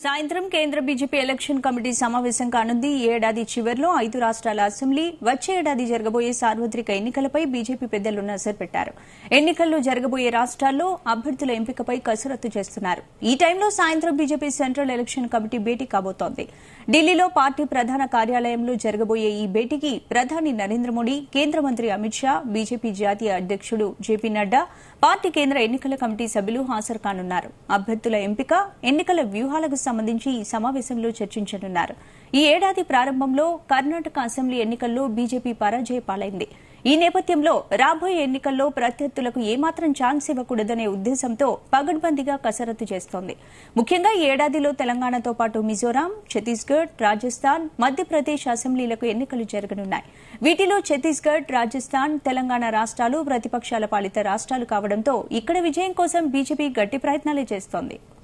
సాయంత్రం కేంద్ర BJP election committee సమావేశం కానుంది ఈ ఏడాది చివరిలో ఐదు రాష్ట్రాల అసెంబ్లీ వచ్చే ఏడాది జరగబోయే సార్వత్రిక ఎన్నికలపై బీజేపీ పెద్దలు నజర్ పెట్టారు ఎన్నికల్లో జరగబోయే రాష్ట్రాల్లో అభ్యర్థుల ఎంపికపై కసరత్తు చేస్తున్నారు ఈ టైంలో సాయంత్రం బీజేపీ సెంట్రల్ ఎలక్షన్ కమిటీ భేటీ కాబోతోంది ఢిల్లీలో పార్టీ ప్రధాన కార్యాలయంలో జరగబోయే ఈ భేటీకి ప్రధాని నరేంద్ర మోడీ కేంద్ర మంత్రి అమిత్ షా బీజేపీ జాతీయ అధ్యక్షుడు జేపీ నడ్డా పార్టీ కేంద్ర ఎన్నికల కమిటీ సభ్యులు హాజరు కానున్నారు అభ్యర్థుల ఎంపిక ఎన్నికల వ్యూహాలకు సంబంధించి ఈ సమావేశంలో చర్చించనున్నారు ఈ ఏడాది ప్రారంభంలో కర్ణాటక అసెంబ్లీ ఎన్నికల్లో బీజేపీ పరాజయ పాలైంది ఈ నేపథ్యంలో రాబోయే ఎన్నికల్లో ప్రత్యర్థులకు ఏమాత్రం ఛాన్స్ ఇవ్వకూడదనే ఉద్దేశంతో పగడ్బందీగా కసరత్తు చేస్తోంది ముఖ్యంగా ఈ ఏడాదిలో తెలంగాణతో పాటు మిజోరాం ఛత్తీస్గఢ్ రాజస్థాన్ మధ్యప్రదేశ్ అసెంబ్లీలకు ఎన్నికలు జరగనున్నాయి వీటిలో ఛత్తీస్గఢ్ రాజస్థాన్ తెలంగాణ రాష్ట్రాలు ప్రతిపక్షాల పాలిత రాష్ట్రాలు కావడంతో ఇక్కడ విజయం కోసం బీజేపీ గట్టి ప్రయత్నాలే చేస్తోంది